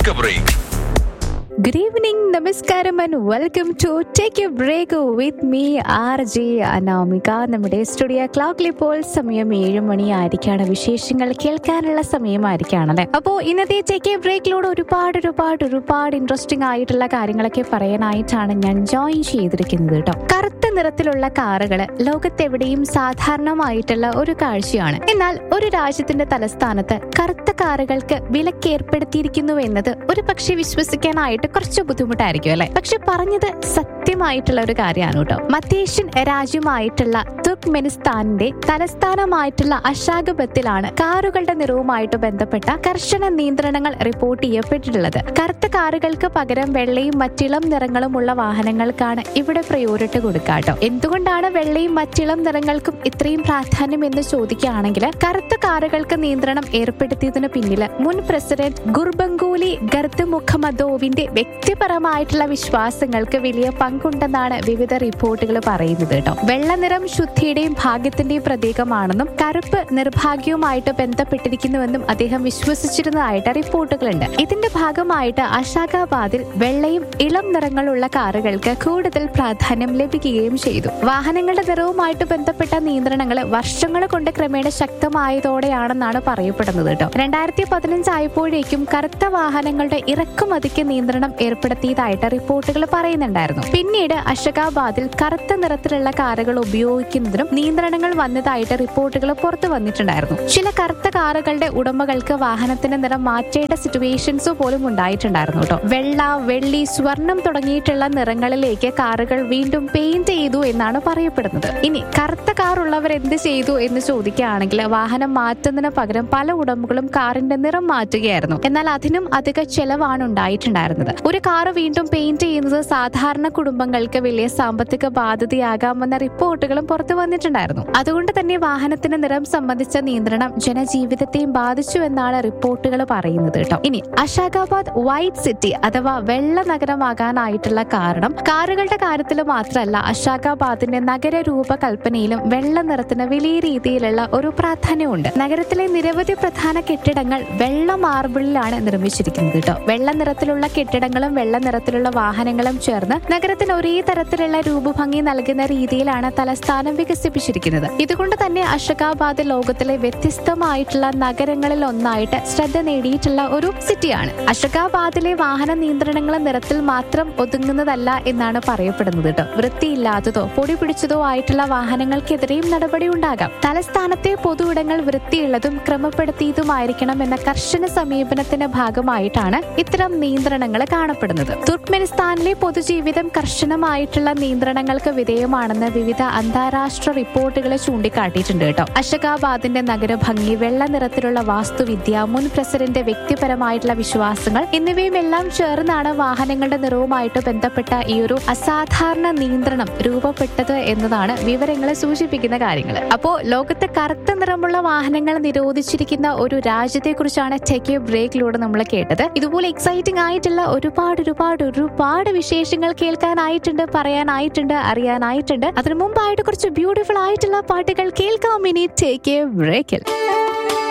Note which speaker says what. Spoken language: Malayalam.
Speaker 1: Take a break.
Speaker 2: Good evening, നമസ്കാരം and welcome to take a break with me R J Anamika നമ്മുടെ സ്റ്റുഡിയോ ക്ലോക്കിൽ ഇപ്പോൾ സമയം ഏഴ് മണിയായിരിക്കാണ് വിശേഷങ്ങൾ കേൾക്കാനുള്ള സമയമായിരിക്കാണല്ലേ അപ്പോൾ ഇന്നത്തെ ടേക്ക് എ ബ്രേക്കിലൂടെ ഒരുപാട് ഒരുപാട് ഒരുപാട് ഇൻട്രസ്റ്റിംഗ് ആയിട്ടുള്ള കാര്യങ്ങളൊക്കെ പറയാനായിട്ടാണ് ഞാൻ ജോയിൻ ചെയ്തിരിക്കുന്നത് കേട്ടോ കറുത്ത നിറത്തിലുള്ള കാറുകൾ ലോകത്തെവിടെയും സാധാരണമായിട്ടുള്ള ഒരു കാഴ്ചയാണ് എന്നാൽ ഒരു രാജ്യത്തിന്റെ തലസ്ഥാനത്ത് കറുത്ത കാറുകൾക്ക് വിലക്ക് ഏർപ്പെടുത്തിയിരിക്കുന്നു എന്നത് ഒരു പക്ഷേ വിശ്വസിക്കാനായിട്ട് കുറച്ച് ബുദ്ധിമുട്ടായിരിക്കും അല്ലെ പക്ഷെ പറഞ്ഞത് സത്യമായിട്ടുള്ള ഒരു കാര്യമാണ് കേട്ടോ മധ്യേഷ്യൻ രാജ്യമായിട്ടുള്ള തുർക്ക്മെനിസ്ഥാനിന്റെ തലസ്ഥാനമായിട്ടുള്ള അഷാഗബത്തിലാണ് കാറുകളുടെ നിറവുമായിട്ട് ബന്ധപ്പെട്ട കർശന നിയന്ത്രണങ്ങൾ റിപ്പോർട്ട് ചെയ്യപ്പെട്ടിട്ടുള്ളത് കറുത്ത കാറുകൾക്ക് പകരം വെള്ളയും മറ്റിളം നിറങ്ങളുമുള്ള വാഹനങ്ങൾക്കാണ് ഇവിടെ പ്രയോറിറ്റി കൊടുക്കാട്ടോ എന്തുകൊണ്ടാണ് വെള്ളയും മറ്റിളം നിറങ്ങൾക്കും ഇത്രയും പ്രാധാന്യം എന്ന് ചോദിക്കുകയാണെങ്കിൽ കറുത്ത കാറുകൾക്ക് നിയന്ത്രണം ഏർപ്പെടുത്തിയതിനു പിന്നില് മുൻ പ്രസിഡന്റ് ഗുർബംഗൂലി ഗർദ് മുഖമദോവിന്റെ വ്യക്തിപരമായിട്ടുള്ള വിശ്വാസങ്ങൾക്ക് വലിയ പങ്കുണ്ടെന്നാണ് വിവിധ റിപ്പോർട്ടുകൾ പറയുന്നത് കേട്ടോ വെള്ള നിറം ശുദ്ധിയുടെയും ഭാഗ്യത്തിന്റെയും പ്രതീകമാണെന്നും കറുപ്പ് നിർഭാഗ്യവുമായിട്ട് ബന്ധപ്പെട്ടിരിക്കുന്നുവെന്നും അദ്ദേഹം വിശ്വസിച്ചിരുന്നതായിട്ട് റിപ്പോർട്ടുകളുണ്ട് ഇതിന്റെ ഭാഗമായിട്ട് അഷാഖാബാദിൽ വെള്ളയും ഇളം നിറങ്ങളുള്ള കാറുകൾക്ക് കൂടുതൽ പ്രാധാന്യം ലഭിക്കുകയും ചെയ്തു വാഹനങ്ങളുടെ നിറവുമായിട്ട് ബന്ധപ്പെട്ട നിയന്ത്രണങ്ങൾ വർഷങ്ങൾ കൊണ്ട് ക്രമേണ ശക്തമായതോടെയാണെന്നാണ് പറയപ്പെടുന്നത് കേട്ടോ രണ്ടായിരത്തി പതിനഞ്ചായപ്പോഴേക്കും കറുത്ത വാഹനങ്ങളുടെ ഇറക്കുമതിക്ക് നിയന്ത്രണം ഏർപ്പെടുത്തിയതായിട്ട് റിപ്പോർട്ടുകൾ പറയുന്നുണ്ടായിരുന്നു പിന്നീട് അഷകാബാദിൽ കറുത്ത നിറത്തിലുള്ള കാറുകൾ ഉപയോഗിക്കുന്നതിനും നിയന്ത്രണങ്ങൾ വന്നതായിട്ട് റിപ്പോർട്ടുകൾ പുറത്തു വന്നിട്ടുണ്ടായിരുന്നു ചില കറുത്ത കാറുകളുടെ ഉടമകൾക്ക് വാഹനത്തിന്റെ നിറം മാറ്റേണ്ട സിറ്റുവേഷൻസ് പോലും ഉണ്ടായിട്ടുണ്ടായിരുന്നു കേട്ടോ വെള്ള വെള്ളി സ്വർണം തുടങ്ങിയിട്ടുള്ള നിറങ്ങളിലേക്ക് കാറുകൾ വീണ്ടും പെയിന്റ് ചെയ്തു എന്നാണ് പറയപ്പെടുന്നത് ഇനി കറുത്ത കാർ ഉള്ളവർ എന്ത് ചെയ്തു എന്ന് ചോദിക്കുകയാണെങ്കിൽ വാഹനം മാറ്റുന്നതിന് പകരം പല ഉടമകളും കാറിന്റെ നിറം മാറ്റുകയായിരുന്നു എന്നാൽ അതിനും അധിക ചെലവാണ് ഉണ്ടായിട്ടുണ്ടായിരുന്നത് ഒരു കാർ വീണ്ടും പെയിന്റ് ചെയ്യുന്നത് സാധാരണ കുടുംബങ്ങൾക്ക് വലിയ സാമ്പത്തിക ബാധ്യതയാകാമെന്ന റിപ്പോർട്ടുകളും പുറത്തു വന്നിട്ടുണ്ടായിരുന്നു അതുകൊണ്ട് തന്നെ വാഹനത്തിന്റെ നിറം സംബന്ധിച്ച നിയന്ത്രണം ജനജീവിതത്തെയും ബാധിച്ചു എന്നാണ് റിപ്പോർട്ടുകൾ പറയുന്നത് കേട്ടോ ഇനി അഷാഖാബാദ് വൈറ്റ് സിറ്റി അഥവാ വെള്ള നഗരമാകാനായിട്ടുള്ള കാരണം കാറുകളുടെ കാര്യത്തിൽ മാത്രമല്ല അഷാഖാബാദിന്റെ നഗര രൂപകൽപ്പനയിലും വെള്ള നിറത്തിന് വലിയ രീതിയിലുള്ള ഒരു പ്രാധാന്യമുണ്ട് നഗരത്തിലെ നിരവധി പ്രധാന കെട്ടിടങ്ങൾ വെള്ള മാർബിളിലാണ് നിർമ്മിച്ചിരിക്കുന്നത് കേട്ടോ വെള്ള നിറത്തിലുള്ള കെട്ടിടങ്ങളും വെള്ള നിറത്തിലുള്ള വാഹനങ്ങളും ചേർന്ന് നഗരത്തിന് ഒരേ തരത്തിലുള്ള രൂപഭംഗി നൽകുന്ന രീതിയിലാണ് തലസ്ഥാനം വികസിപ്പിച്ചിരിക്കുന്നത് ഇതുകൊണ്ട് തന്നെ അഷകാബാദ് ലോകത്തിലെ വ്യത്യസ്തമായിട്ടുള്ള നഗരങ്ങളിൽ ഒന്നായിട്ട് ശ്രദ്ധ നേടിയിട്ടുള്ള ഒരു സിറ്റിയാണ് അഷകാബാദിലെ വാഹന നിയന്ത്രണങ്ങൾ നിറത്തിൽ മാത്രം ഒതുങ്ങുന്നതല്ല എന്നാണ് പറയപ്പെടുന്നത് കേട്ടോ വൃത്തിയില്ലാത്തതോ പൊടി പിടിച്ചതോ ആയിട്ടുള്ള വാഹനങ്ങൾക്കെതിരെയും നടപടി ഉണ്ടാകാം തലസ്ഥാനത്തെ പൊതുയിടങ്ങൾ വൃത്തിയുള്ളതും ക്രമപ്പെടുത്തിയതുമായിരിക്കണം എന്ന കർശന സമീപനത്തിന്റെ ഭാഗമായിട്ടാണ് ഇത്തരം നിയന്ത്രണങ്ങൾ കാണപ്പെടുന്നത് തുർക്ക്മെനിസ്ഥാനിലെ പൊതുജീവിതം കർശനമായിട്ടുള്ള നിയന്ത്രണങ്ങൾക്ക് വിധേയമാണെന്ന് വിവിധ അന്താരാഷ്ട്ര റിപ്പോർട്ടുകൾ ചൂണ്ടിക്കാട്ടിയിട്ടുണ്ട് കേട്ടോ അഷകാബാദിന്റെ നഗരഭംഗി വെള്ള നിറത്തിലുള്ള വാസ്തുവിദ്യ മുൻ പ്രസിഡന്റ് വ്യക്തിപരമായിട്ടുള്ള വിശ്വാസങ്ങൾ എന്നിവയും എല്ലാം ചേർന്നാണ് വാഹനങ്ങളുടെ നിറവുമായിട്ട് ബന്ധപ്പെട്ട ഈ ഒരു അസാധാരണ നിയന്ത്രണം രൂപപ്പെട്ടത് എന്നതാണ് വിവരങ്ങൾ സൂചിപ്പിക്കുന്ന കാര്യങ്ങൾ അപ്പോ ലോകത്തെ കറുത്ത നിറമുള്ള വാഹനങ്ങൾ നിരോധിച്ചിരിക്കുന്ന ഒരു രാജ്യത്തെ കുറിച്ചാണ് ടെക് ബ്രേക്കിലൂടെ നമ്മൾ കേട്ടത് ഇതുപോലെ എക്സൈറ്റിംഗ് ആയിട്ടുള്ള ഒരുപാട് ഒരുപാട് ഒരുപാട് വിശേഷങ്ങൾ കേൾക്കാനായിട്ടുണ്ട് പറയാനായിട്ടുണ്ട് അറിയാനായിട്ടുണ്ട് അതിനു മുമ്പായിട്ട് കുറച്ച് ബ്യൂട്ടിഫുൾ ആയിട്ടുള്ള പാട്ടുകൾ കേൾക്കാം ഇനി ടേക്ക് എ ബ്രേക്കിൽ